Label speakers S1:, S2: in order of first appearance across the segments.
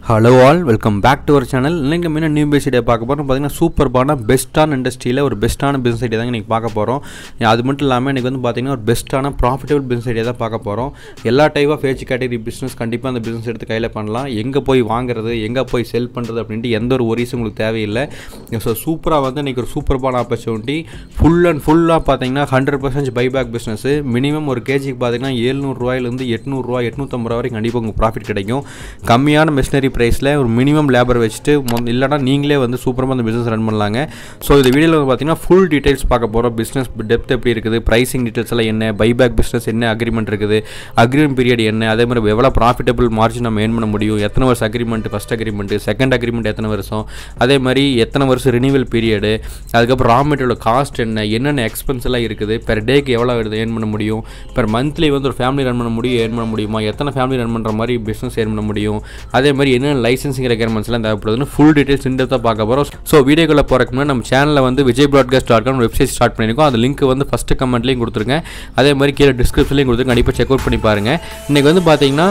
S1: hello all welcome back to our channel இன்னைக்கு மீன் new base idea பார்க்க போகிறோம் பார்த்தீங்கன்னா சூப்பர்பான பெஸ்ட்டான இண்டஸ்ட்ரியில் ஒரு பெஸ்ட்டான பிஸ்னஸ் ஐடியா தான் இன்றைக்கி பார்க்க போகிறோம் அது மட்டும் இல்லாமல் இன்றைக்கி வந்து பார்த்தீங்கன்னா ஒரு பெஸ்ட்டான ப்ராஃபிட்டபிள் பிஸ்னஸ் ஐடியா தான் பார்க்க போகிறோம் எல்லா type of age category business கண்டிப்பாக அந்த பிஸ்னஸ் எடுத்து கையில் பண்ணலாம் எங்கே போய் வாங்குறது எங்கே போய் செல் பண்ணுறது அப்படின்ட்டு எந்த ஒரு ஒரிஸும் உங்களுக்கு தேவையில்லை ஸோ சூப்பராக வந்து இன்றைக்கி ஒரு சூப்பர்பான ஆப்பர்ச்சுனிட்டி ஃபுல் அண்ட் ஃபுல்லாக பார்த்தீங்கன்னா hundred percent buyback business minimum ஒரு கேஜிக்கு பார்த்தீங்கன்னா ஏழ்நூறுரூவாயிலேருந்து எட்நூறுரூவா எட்நூற்றம்பது ரூபா வரைக்கும் கண்டிப்பாக உங்களுக்கு ப்ராஃபிட் கிடைக்கும் கம்மியான மிஷினரி ப்ரைஸில் ஒரு மினிமம் லேபர் வச்சுட்டு மொ- இல்லைனா நீங்களே வந்து சூப்பராக அந்த பிஸ்னஸ் ரன் பண்ணலாங்க ஸோ இந்த வீடியோவில் வந்து பார்த்தீங்கன்னா ஃபுல் டீடைல்ஸ் பார்க்க போகிறோம் பிஸ்னஸ் டெப்த் எப்படி இருக்குது ப்ரைசிங் டீடைல்ஸ் எல்லாம் என்ன பைபேக் பிஸ்னஸ் என்ன அக்ரிமெண்ட் இருக்குது அக்ரிமெண்ட் பீரியட் என்ன அதே மாதிரி எவ்வளோ ப்ராஃபிட்டபிள் மார்ஜின் நம்ம ஏர்ன் பண்ண முடியும் எத்தனை வருஷம் agreement first agreement second agreement எத்தனை வருஷம் அதே மாதிரி எத்தனை வருஷம் ரினிவல் பீரியடு அதுக்கப்புறம் ரா மெட்டீரியல் காஸ்ட் என்ன என்னென்ன எக்ஸ்பென்ஸ் எல்லாம் இருக்குது பெர் டேக்கு எவ்வளோ ஏர்ன் பண்ண முடியும் பெர் மந்த்லி வந்து ஒரு ஃபேமிலி ரன் பண்ண முடியும் ஏர்ன் பண்ண முடியுமா எத்தனை ஃபேமிலி ரன் பண்ணுற மாதிரி பிஸ்னஸ் ஏர்ன் பண்ண முடியும் அதே மாதிரி என்னென்ன லைசன்சிங் ரெக்யர்மெண்ட்ஸ்லாம் தேவைப்படுதுன்னு ஃபுல் டீடைல்ஸ் இன்டெப்த்தாக பார்க்க போகிறோம் ஸோ வீடியோக்குள்ளே போகிறக்கு முன்னாடி நம்ம சேனலில் வந்து Vijay broadcast dot com website start பண்ணியிருக்கோம் அந்த லிங்க் வந்து ஃபஸ்ட்டு கமெண்ட்லேயும் கொடுத்துருங்க அதே மாதிரி கீழே டிஸ்கிரிப்ஷன்லையும் கொடுத்துருங்க கண்டிப்பாக செக் அவுட் பண்ணி பாருங்கள் இன்றைக்கி வந்து பார்த்தீங்கன்னா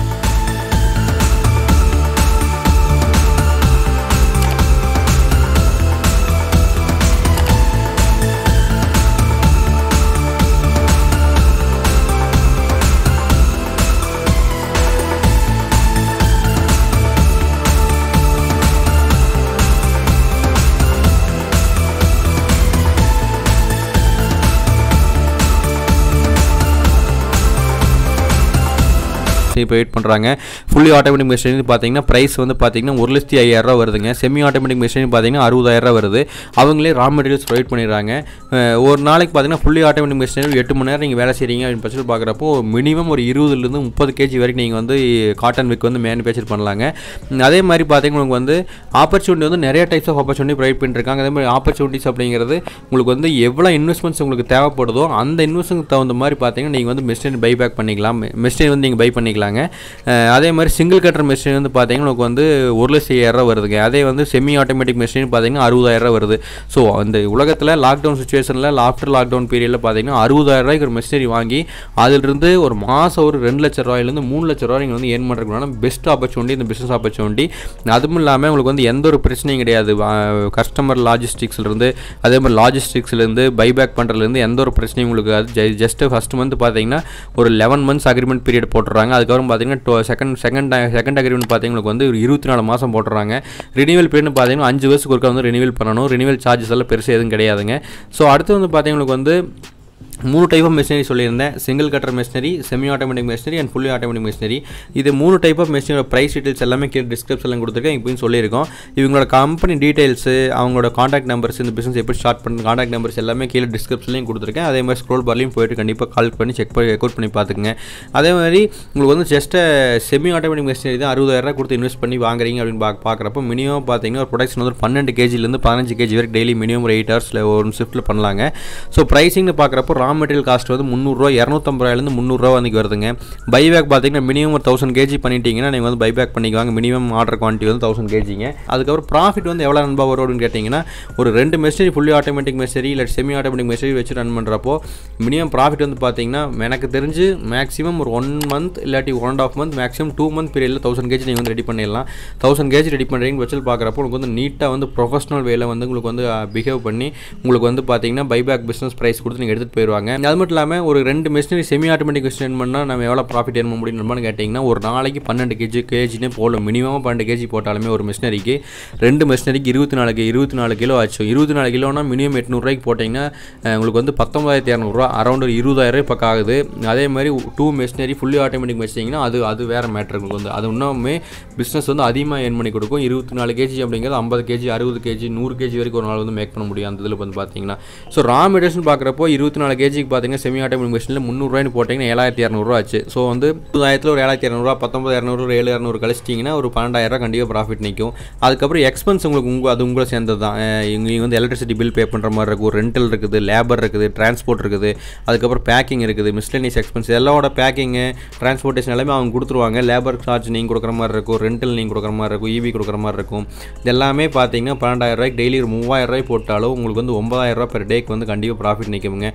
S1: இப்போ வெயிட் பண்ணுறாங்க ஃபுல்லி ஆட்டோமேட்டிக் மிஷின் பார்த்தீங்கன்னா ப்ரைஸ் வந்து பார்த்தீங்கன்னா ஒரு லட்சத்தி ஐயாயிரரூவா வருதுங்க செமி ஆட்டோமேட்டிக் மிஷின் பார்த்தீங்கன்னா அறுபதாயிரரூவா வருது அவங்களே ரா மெட்டீரியல்ஸ் ப்ரொவைட் பண்ணிடுறாங்க அஹ் ஒரு நாளைக்கு பார்த்தீங்கன்னா ஃபுல்லி ஆட்டோமேட்டிக் மிஷின் எட்டு மணி நேரம் நீங்கள் வேலை செய்கிறீங்க அப்படின்னு பட்சத்தில் பார்க்குறப்போ மினிமம் ஒரு இருபதுலேருந்து முப்பது கேஜி வரைக்கும் நீங்கள் வந்து காட்டன் விக் வந்து மேனுஃபேக்சர் பண்ணலாங்க உம் அதே மாதிரி பார்த்தீங்கன்னா உங்களுக்கு வந்து ஆப்பர்ச்சுனிட்டி வந்து நிறைய டைப்ஸ் ஆஃப் ஆப்பர்ச்சுனிட்டி ப்ரொவைட் பண்ணிருக்காங்க அதே மாதிரி ஆப்பர்ச்சுனிட்டிஸ் அப்படிங்கிறது உங்களுக்கு வந்து எவ்வளோ இன்வெஸ்ட்மெண்ட்ஸ் உங்களுக்கு தேவைப்படுதோ அந்த இன்வெஸ்ட்மெண்ட் தகுந்த மாதிரி பார்த்தீங்கன்னா நீங்கள் வந்து மிஷின் பை பேக் பண்ணிக்கலாம் மிஷின் வந்து நீங்கள் பை பண்ணிக்கலாங்க அஹ் அதே மாதிரி சிங்கிள் கட்டர் மிஷின் வந்து பார்த்தீங்கன்னா உங்களுக்கு வந்து ஒரு லட்சம் ஐயாயிரம் வருதுங்க அதே வந்து செமி ஆட்டோமேட்டிக் மிஷின் பார்த்தீங்கன்னா அறுபதாயிரம் வருது ஸோ அந்த உலகத்தில் லாக்டவுன் சுச்சுவேஷனில் ஆஃப்டர் லாக்டவுன் பீரியடில் பார்த்தீங்கன்னா அறுபதாயிரம் ரூபாய்க்கு ஒரு மிஷினரி வாங்கி அதிலிருந்து ஒரு மாதம் ஒரு ரெண்டு லட்ச ரூபாயிலேருந்து மூணு லட்ச ரூபாய் நீங்கள் வந்து ஏர்ன் பண்ணுறதுக்கான பெஸ்ட் ஆப்பர்ச்சுனிட்டி இந்த பிஸ்னஸ் ஆப்பர்ச்சுனிட்டி அதுவும் இல்லாமல் உங்களுக்கு வந்து எந்த ஒரு பிரச்சனையும் கிடையாது கஸ்டமர் லாஜிஸ்டிக்ஸ்லேருந்து அதே மாதிரி லாஜிஸ்டிக்ஸ்லேருந்து பைபேக் பண்ணுறதுலேருந்து எந்த ஒரு பிரச்சனையும் உங்களுக்கு அது ஜஸ்ட் ஃபஸ்ட் மந்த் பார்த்தீங்கன்னா ஒரு லெவன் மந்த்ஸ் அக்ரிமெண்ட் பீரியட் போட்டுறாங்க அதுக்கப்புறம் பார்த்தீங்கன்னா செகண்ட் செகண்ட் செகண்ட் அக்ரிமெண்ட் பார்த்தீங்கன்னா உங்களுக்கு வந்து ஒரு இருபத்தி நாலு மாதம் போட்டுறாங்க ரினிவல் பீரியட் பார்த்தீங்கன்னா அஞ்சு வருஷத்துக்கு ஒருக்கா வந்து ரினிவல் பண்ணணும் ரினிவல் சார்ஜஸ் எல்லாம் பெருசாக எதுவும் கிடையாதுங்க ஸோ அடுத்து வந்து பார்த்தீங்கன்னா உங்களுக்கு வந்து மூணு டைப் ஆஃப் மிஷினரி சொல்லியிருந்தேன் single cutter machinery semi automatic machinery and fully automatic machinery இது மூணு டைப் ஆஃப் மிஷினோட ப்ரைஸ் டீடைல்ஸ் எல்லாமே கீழே டிஸ்கிரிப்ஷனில் கொடுத்துருக்கேன் இப்போயும் சொல்லியிருக்கோம் இவங்களோட கம்பெனி டீடைல்ஸு அவங்களோட காண்டாக்ட் நம்பர்ஸ் இந்த பிஸ்னஸ் எப்படி ஸ்டார்ட் பண்ண காண்டாக்ட் நம்பர்ஸ் எல்லாமே கீழே டிஸ்கிரிப்ஷன்லையும் கொடுத்துருக்கேன் அதே மாதிரி ஸ்க்ரோல் பார்லையும் போயிட்டு கண்டிப்பாக கால் பண்ணி செக் பண்ணி ரெக்கார்ட் பண்ணி பார்த்துக்குங்க அதே மாதிரி உங்களுக்கு வந்து ஜஸ்ட் செமி ஆட்டோமேட்டிக் மிஷினரி தான் அறுபதாயிரம் கொடுத்து இன்வெஸ்ட் பண்ணி வாங்குறீங்க அப்படின்னு பார்க்க பார்க்குறப்போ மினிமம் பார்த்தீங்கன்னா ஒரு ப்ரொடக்ஷன் வந்து ஒரு பன்னெண்டு கேஜிலேருந்து பதினஞ்சு கேஜி வரைக்கும் டெய்லி மினிமம் ஒரு எயிட் ஹவர்ஸில் ஒரு ஷிஃப்ட்டில் பண்ணலாங்க ஸோ ப்ரைஸிங்னு பார்க்குறப்போ ரா மெட்டீரியல் காஸ்ட் வந்து முந்நூறுரூவா இரநூத்தம்பது ரூபாயிலேருந்து முந்நூறுரூவா வந்து வருதுங்க பைபேக் பார்த்தீங்கன்னா மினிமம் ஒரு தௌசண்ட் கேஜி பண்ணிட்டீங்கன்னா நீங்கள் வந்து பைபேக் பண்ணிக்குவாங்க மினிமம் ஆர்டர் குவான்டிட்டி வந்து தௌசண்ட் கேஜிங்க அதுக்கப்புறம் ப்ராஃபிட் வந்து எவ்வளோ நண்பா வரும் அப்படின்னு கேட்டிங்கன்னா ஒரு ரெண்டு மெஷினரி ஃபுல்லி ஆட்டோமேட்டிக் மெஷினரி இல்லை செமி ஆட்டோமேட்டிக் மெஷினரி வச்சு ரன் பண்ணுறப்போ மினிமம் ப்ராஃபிட் வந்து பார்த்தீங்கன்னா எனக்கு தெரிஞ்சு மேக்ஸிமம் ஒரு ஒன் மந்த் இல்லாட்டி one and half month maximum two month பீரியடில் தௌசண்ட் கேஜி நீங்கள் வந்து ரெடி பண்ணிடலாம் தௌசண்ட் கேஜி ரெடி பண்ணுறீங்கன்னு வச்சு பார்க்குறப்போ உங்களுக்கு வந்து நீட்டாக வந்து ப்ரொஃபஷனல் வேல வந்து உங்களுக்கு வந்து பிஹேவ் பண்ணி உங்களுக்கு வந்து பார்த்தீங்கன்னா பைபேக் பிஸ்னஸ் ப்ரைஸ் கொடுத்து நீங்கள் எடுத்துகிட்டு போயிடுவாங்க அது மட்டும் இல்லாமல் ஒரு ரெண்டு மிஷினரி செமி ஆட்டோமேட்டிக் மிஷின் பண்ணால் நம்ம எவ்வளோ ப்ராஃபிட் ஏர்ன் பண்ண முடியும்னு கேட்டிங்கன்னா ஒரு நாளைக்கு பன்னெண்டு கேஜி கேஜினே போகலாம் மினிமம் பன்னெண்டு கேஜி போட்டாலுமே ஒரு மிஷினரிக்கு ரெண்டு மிஷினரிக்கு இருபத்தி நாலு இருபத்தி நாலு கிலோ ஆச்சு இருபத்தி நாலு கிலோனா மினிமம் எட்நூறுரூவாய்க்கு போட்டிங்கன்னா அஹ், உங்களுக்கு வந்து பத்தொம்பதாயிரத்தி இரநூறுவா அரௌண்ட் ஒரு இருபதாயிரம் பக்கம் ஆகுது அதே மாதிரி டூ மிஷினரி ஃபுல்லி ஆட்டோமேட்டிக் வச்சிங்கன்னா அது அது வேறு மேட்ரு உங்களுக்கு வந்து அது இன்னுமே பிஸ்னஸ் வந்து அதிகமாக ஏர்ன் பண்ணி கொடுக்கும் இருபத்தி நாலு கேஜி அப்படிங்கிறது ஐம்பது கேஜி அறுபது கேஜி நூறு கேஜி வரைக்கும் ஒரு நாள் வந்து மேக் பண்ண முடியும் அந்த இதில் வந்து பார்த்தீங்கன்னா ஸோ ரா மெட்டீரியல்ஸ் பார்க்குறப்போ இருபத்தி நாலு கேஜிக்கு பார்த்தீங்கன்னா செமி ஆட்டோமேட்டிக் மிஷினில் முந்நூறுரூவாய்னு போட்டிங்கன்னா ஏழாயிரத்தி இரநூறுவா ஆச்சு ஸோ வந்து புதாயிரத்தில் ஒரு ஏழாயிரத்தி இரநூறுவா பத்தொம்பது இரநூறு ஏழு இரநூறு கழிச்சிட்டிங்கன்னா ஒரு பன்னெண்டாயிரரூவா கண்டிப்பாக ப்ராஃபிட் நிற்கும் அதுக்கப்புறம் எக்ஸ்பென்ஸ் உங்களுக்கு உங்கள் அது உங்களை சேர்ந்தது தான் இங்கே வந்து எலக்ட்ரிசிட்டி பில் பே பண்ணுற மாதிரி இருக்கும் ரெண்டல் இருக்குது லேபர் இருக்குது டிரான்ஸ்போர்ட் இருக்குது அதுக்கப்புறம் பேக்கிங் இருக்குது மிஸ்லனிஸ் எக்ஸ்பென்ஸ் எல்லாவோட பேக்கிங்கு டிரான்ஸ்போர்ட்டேஷன் எல்லாமே அவங்க கொடுத்துருவாங்க லேபர் சார்ஜ் நீங்கள் கொடுக்குற மாதிரி இருக்கும் ரெண்டல் நீங்கள் கொடுக்குற மாதிரி இருக்கும் இபி கொடுக்குற மாதிரி இருக்கும் இது எல்லாமே பார்த்தீங்கன்னா பன்னெண்டாயிரம் ரூபாய்க்கு டெய்லி ஒரு மூவாயிரம் ரூபாய் போட்டாலும் உங்களுக்கு வந்து ஒன்பதாயிரம் ரூபாய் பெர் டேக்கு வந்து கண்டிப்பாக ப்ராஃபிட் நிற்குங்க ஒரு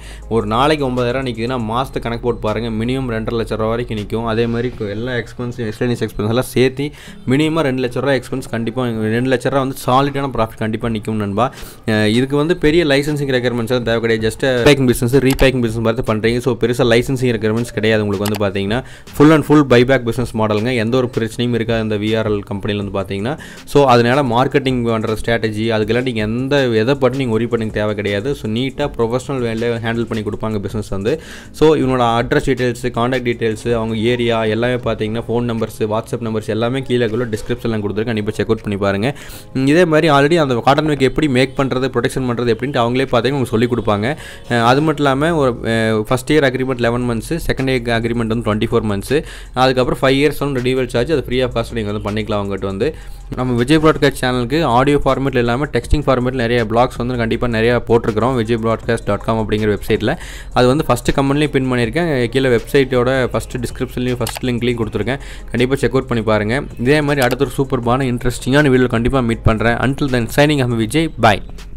S1: ஒரு நாளைக்கு ஒன்பதாயிரம் நிற்குதுன்னா மாதத்துக்கு கணக்கு போட்டு பாருங்கள் மினிமம் ரெண்டரை லட்ச ரூபா வரைக்கும் நிற்கும் அதே மாதிரி இப்போ எல்லா எக்ஸ்பென்ஸ் எக்ஸ்டெனிஸ் எக்ஸ்பென்ஸ் எல்லாம் சேர்த்து மினிமம் ரெண்டு லட்ச ரூபா எக்ஸ்பென்ஸ் கண்டிப்பாக ரெண்டு லட்ச ரூபா வந்து சாலிடான ப்ராஃபிட் கண்டிப்பாக நிற்கும் நண்பா அஹ் இதுக்கு வந்து பெரிய லைசன்சிங் ரெக்யர்மெண்ட்ஸ் தேவை கிடையாது just packing business repacking business பார்த்து பண்ணுறீங்க ஸோ பெருசாக லைசன்சிங் ரெக்யர்மெண்ட்ஸ் கிடையாது உங்களுக்கு வந்து பார்த்தீங்கன்னா full and full buyback business மாடலுங்க எந்த ஒரு பிரச்சனையும் இருக்காது இந்த விஆர்எல் கம்பெனியில் வந்து பார்த்தீங்கன்னா ஸோ அதனால் மார்க்கெட்டிங் பண்ணுற ஸ்ட்ராட்டஜி அதுக்கெல்லாம் நீங்கள் எந்த எதை பற்றி நீங்கள் ஒரி பண்ணி தேவை கிடையாது ஸோ நீட்டாக ப்ரொஃபஷனல் வேலையை ஹேண்டில் பண்ணி கொடுப்பாங்க பிஸ்னஸ் வந்து ஸோ இவனோட அட்ரஸ் டீட்டெயில்ஸு காண்டாக்ட் டீட்டெயில்ஸு அவங்க ஏரியா எல்லாமே பார்த்தீங்கன்னா ஃபோன் நம்பர்ஸ் வாட்ஸ்அப் நம்பர்ஸ் எல்லாமே கீழே உள்ள டிஸ்கிரிப்ஷனில் கொடுத்துருக்கேன் கண்டிப்பாக செக் அவுட் பண்ணி பாருங்கள் உம், இதே மாதிரி ஆல்ரெடி அந்த காட்டன் மேக் எப்படி மேக் பண்ணுறது ப்ரொடெக்ஷன் பண்ணுறது எப்படின்ட்டு அவங்களே பார்த்தீங்கன்னா உங்களுக்கு சொல்லிக் கொடுப்பாங்க அஹ், அது மட்டும் இல்லாமல் ஒரு first year agreement eleven months second year agreement வந்து டுவெண்ட்டி ஃபோர் மந்த்ஸு அதுக்கப்புறம் ஃபைவ் இயர்ஸ் வந்து ரெடியூவல் சார்ஜ் அது ஃப்ரீ ஆஃப் காஸ்ட் நீங்கள் வந்து பண்ணிக்கலாம் அவங்ககிட்ட வந்து நம்ம விஜய் ப்ராட்காஸ்ட் சேனலுக்கு ஆடியோ ஃபார்மேட்டில் இல்லாமல் டெக்ஸ்டிங் ஃபார்மேட்டில் நிறைய பிளாக்ஸ் வந்து கண்டிப்பாக நிறைய போட்டிருக்கிறோம் விஜய் ப்ராட்காஸ்ட் டாட் காம் அப்படிங்கிற வெப்சைட்டில் அது வந்து ஃபஸ்ட்டு கமெண்ட்லேயும் பின் பண்ணியிருக்கேன் கீழே வெப்சைட்டோட ஃபஸ்ட்டு டிஸ்கிரிப்ஷன்லையும் ஃபஸ்ட் லிங்க்லையும் கொடுத்துருக்கேன் கண்டிப்பாக செக் அவுட் பண்ணி பாருங்கள் இதே மாதிரி அடுத்த ஒரு சூப்பர்பான இன்ட்ரெஸ்டிங்கான வீடியோ கண்டிப்பாக மீட் பண்ணுறேன் until then signing am Vijay bye